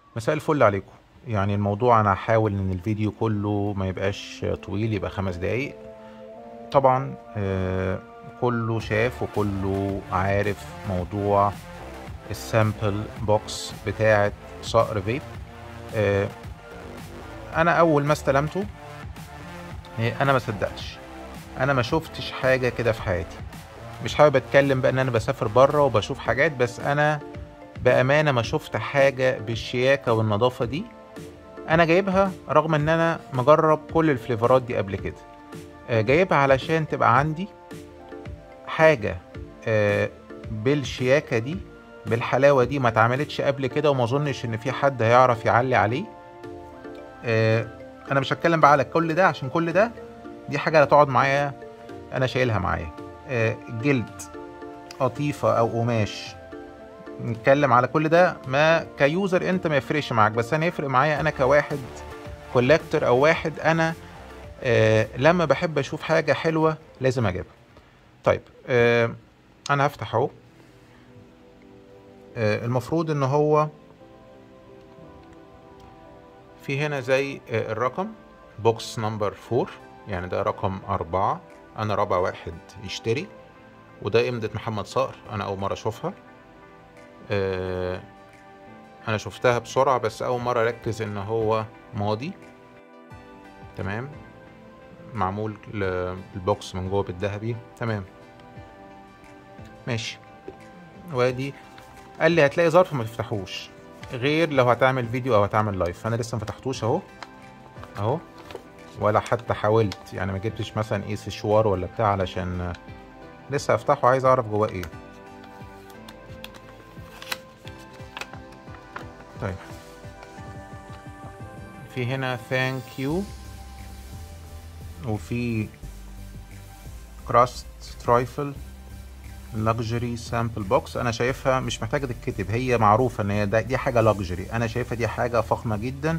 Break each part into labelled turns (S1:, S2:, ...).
S1: مساء الفل عليكم يعني الموضوع انا هحاول ان الفيديو كله ما يبقاش طويل يبقى خمس دقايق طبعا آه، كله شاف وكله عارف موضوع السامبل بوكس بتاعة صقر فيب آه، انا اول ما استلمته آه، انا ما صدقتش انا ما شفتش حاجة كده في حياتي مش حابب اتكلم بقى ان انا بسافر بره وبشوف حاجات بس انا بامانه ما شفت حاجه بالشياكه والنظافه دي انا جايبها رغم ان انا مجرب كل الفليفرات دي قبل كده آه، جايبها علشان تبقى عندي حاجه آه، بالشياكه دي بالحلاوه دي ما اتعملتش قبل كده وما اظنش ان في حد هيعرف يعلي عليه آه، انا مش هتكلم بقى على كل ده عشان كل ده دي حاجه هتقعد معايا انا شايلها معايا آه، جلد قطيفه او قماش نتكلم على كل ده ما كيوزر انت ما يفرقش معاك بس انا يفرق معايا انا كواحد كولكتور او واحد انا آه لما بحب اشوف حاجه حلوه لازم اجيبها طيب آه انا هفتح اهو آه المفروض ان هو في هنا زي آه الرقم بوكس نمبر فور يعني ده رقم أربعة أنا رابع واحد يشتري وده إمضة محمد صقر أنا أول مرة أشوفها آه، انا شفتها بسرعة بس اول مرة اركز ان هو ماضي تمام معمول ل- البوكس من جوه بالذهبي تمام ماشي وادي قال لي هتلاقي ظرف ما تفتحوش غير لو هتعمل فيديو او هتعمل لايف فانا لسه ما فتحتوش اهو اهو ولا حتى حاولت يعني ما جبتش مثلا ايه سشوار ولا بتاع علشان آه، لسه هفتحه عايز اعرف جواه ايه طيب في هنا ثانك يو وفي كراست ترايفل لكجري سامبل بوكس انا شايفها مش محتاجه تتكتب هي معروفه ان هي ده- دي حاجه لكجري انا شايفها دي حاجه فخمه جدا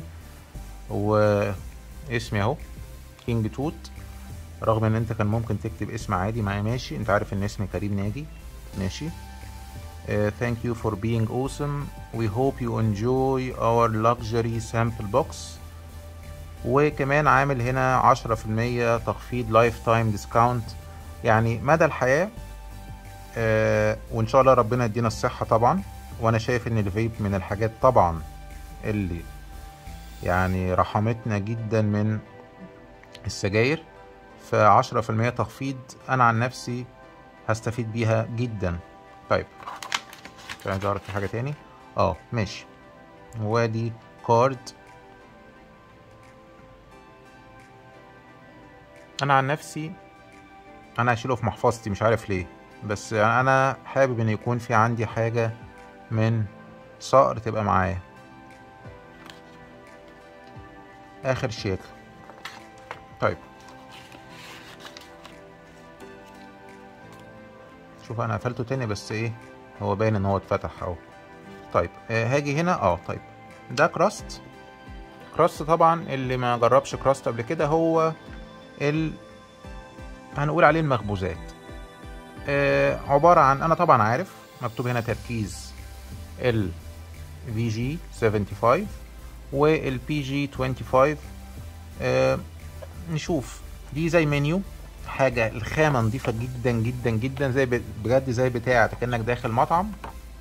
S1: واسمي اهو كينج توت رغم ان انت كان ممكن تكتب اسم عادي معايا ماشي انت عارف ان اسمي كريم ناجي ماشي Uh, thank you for being awesome. We hope you enjoy our luxury sample box. وكمان عامل هنا عشرة في المية تخفيض لايف تايم ديسكاونت يعني مدى الحياة آه وإن شاء الله ربنا يدينا الصحة طبعا وأنا شايف إن الفيب من الحاجات طبعا اللي يعني رحمتنا جدا من السجاير فعشرة في المية تخفيض أنا عن نفسي هستفيد بيها جدا طيب مش عايز اعرف في حاجه تاني اه ماشي وادي كارد انا عن نفسي انا هشيله في محفظتي مش عارف ليه بس انا حابب ان يكون في عندي حاجه من صقر تبقى معايا اخر شياكه طيب شوف انا قفلته تاني بس ايه هو باين ان هو اتفتح اهو طيب آه هاجي هنا اه طيب ده كراست كراست طبعا اللي ما جربش كراست قبل كده هو ال هنقول عليه المخبوزات آه عبارة عن انا طبعا عارف مكتوب هنا تركيز ال في جي 75 وال بي جي 25 آه نشوف دي زي منيو حاجة الخامة نظيفة جدا جدا جدا زي ب- بجد زي بتاعة كأنك داخل مطعم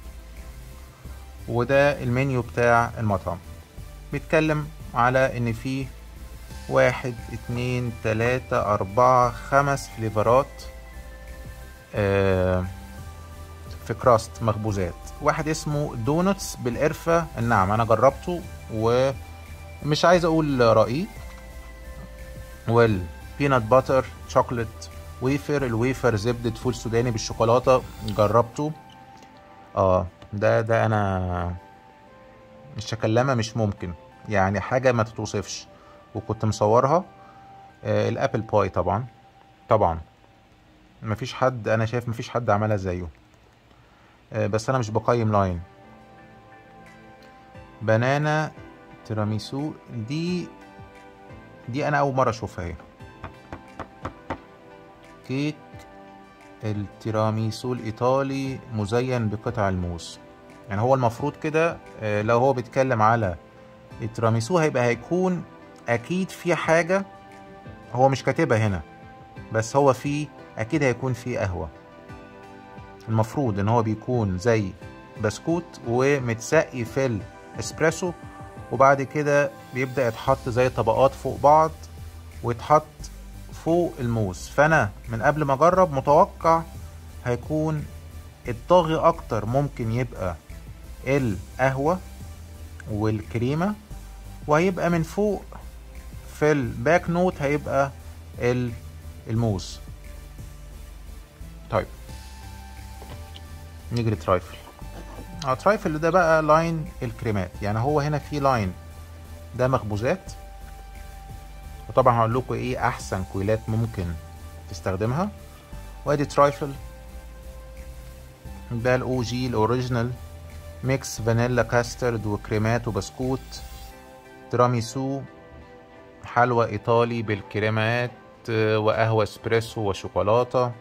S1: وده المنيو بتاع المطعم بيتكلم على ان فيه واحد اتنين تلاتة اربعة خمس فليفرات آه، في كراست مخبوزات واحد اسمه دونتس بالقرفة الناعمة انا جربته ومش عايز اقول رأيي والبينات باتر شوكليت ويفر الويفر زبدة فول سوداني بالشوكولاتة جربته اه ده ده انا الشكلمة مش ممكن يعني حاجة ما تتوصفش وكنت مصورها آه الابل باي طبعا طبعا مفيش حد انا شايف مفيش حد عملها زيه آه بس انا مش بقيم لاين بنانا تيراميسو دي دي انا اول مره اشوفها اهي كيك التيراميسو الايطالي مزين بقطع الموز يعني هو المفروض كده آه، لو هو بيتكلم على التيراميسو هيبقى هيكون اكيد في حاجه هو مش كاتبها هنا بس هو في اكيد هيكون في قهوه المفروض ان هو بيكون زي بسكوت ومتسقي في الاسبريسو وبعد كده بيبدا يتحط زي طبقات فوق بعض ويتحط فوق الموز فانا من قبل ما اجرب متوقع هيكون الطاغي اكتر ممكن يبقى القهوه والكريمه وهيبقى من فوق في الباك نوت هيبقى ال- الموز طيب نيجي لترايفل اه ترايفل ده بقى لاين الكريمات يعني هو هنا في لاين ده مخبوزات وطبعا هقول لكم ايه احسن كويلات ممكن تستخدمها وادي ترايفل ده الاو جي الاوريجينال ميكس فانيلا كاسترد وكريمات وبسكوت تيراميسو حلوى ايطالي بالكريمات آه، وقهوة اسبريسو وشوكولاتة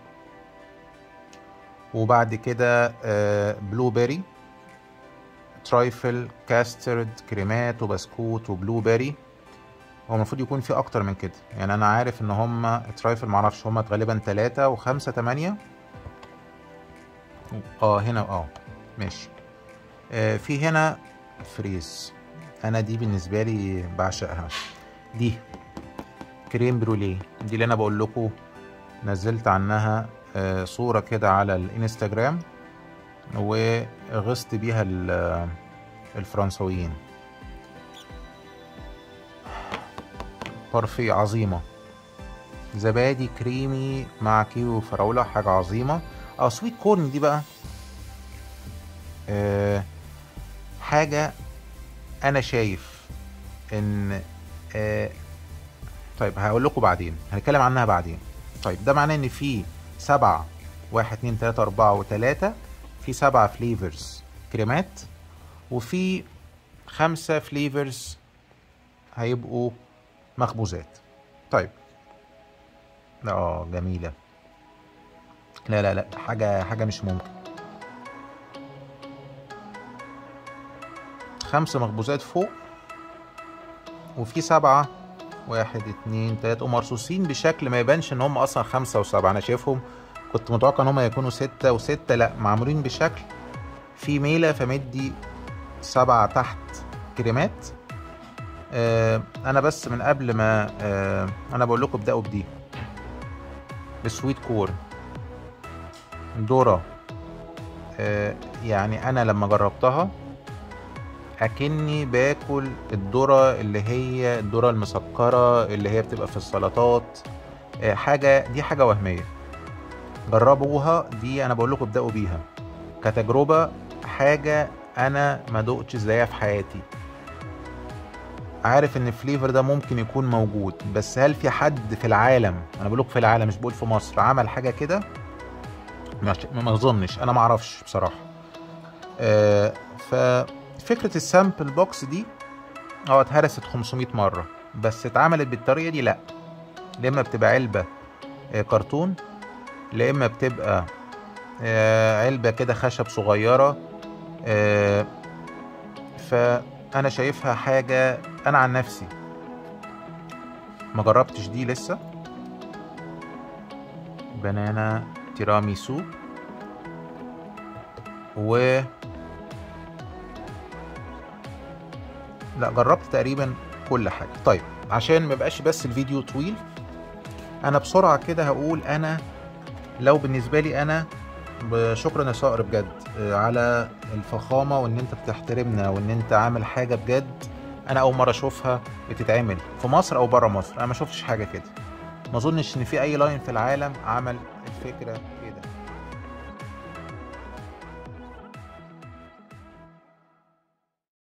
S1: وبعد كده آه، بلو بيري ترايفل كاسترد كريمات وبسكوت وبلو بيري هو المفروض يكون في اكتر من كده يعني انا عارف ان هما ترايفل معرفش هما غالبا تلاتة وخمسة تمانية اه هنا اه ماشي آه في هنا فريز انا دي بالنسبة لي بعشقها دي كريم بروليه دي اللي انا بقول لكم نزلت عنها آه صورة كده على الانستجرام وغصت بيها ال- الفرنسويين بارفي عظيمة زبادي كريمي مع كيلو فراولة حاجة عظيمة اه سويت كورن دي بقى آه حاجة أنا شايف إن آه طيب هقول لكم بعدين هنتكلم عنها بعدين طيب ده معناه إن في سبعة واحد اتنين تلاتة أربعة وتلاتة في سبعة فليفرز كريمات وفي خمسة فليفرز هيبقوا مخبوزات طيب لا اه جميلة لا لا لا حاجة حاجة مش ممكن خمسة مخبوزات فوق وفي سبعة واحد اتنين تلاتة ومرصوصين بشكل ما يبانش ان هم اصلا خمسة وسبعة انا شايفهم كنت متوقع ان هم يكونوا ستة وستة لا معمولين بشكل في ميلة فمدي سبعة تحت كريمات آه انا بس من قبل ما آه انا بقول لكم ابدأوا بدي بسويت كورن ذرة آه يعني انا لما جربتها اكني باكل الذرة اللي هي الذرة المسكرة اللي هي بتبقى في السلطات آه حاجة دي حاجة وهمية جربوها دي انا بقول لكم ابدأوا بيها كتجربة حاجة انا ما دقتش زيها في حياتي عارف ان الفليفر ده ممكن يكون موجود بس هل في حد في العالم انا بقول لكم في العالم مش بقول في مصر عمل حاجة كده مش- ما اظنش انا ما اعرفش بصراحة آه ففكرة السامبل بوكس دي اه اتهرست 500 مرة بس اتعملت بالطريقة دي لا يا اما بتبقى علبة آه كرتون لا اما بتبقى آه علبة كده خشب صغيرة آه فانا شايفها حاجة انا عن نفسي ما جربتش دي لسه بنانا تيراميسو و لا جربت تقريبا كل حاجة طيب عشان ما يبقاش بس الفيديو طويل انا بسرعة كده هقول انا لو بالنسبة لي انا شكرا يا صقر بجد آه، على الفخامة وان انت بتحترمنا وان انت عامل حاجة بجد انا اول مرة اشوفها بتتعمل في مصر او بره مصر انا ما شفتش حاجة كده ما اظنش ان في اي لاين في العالم عمل الفكرة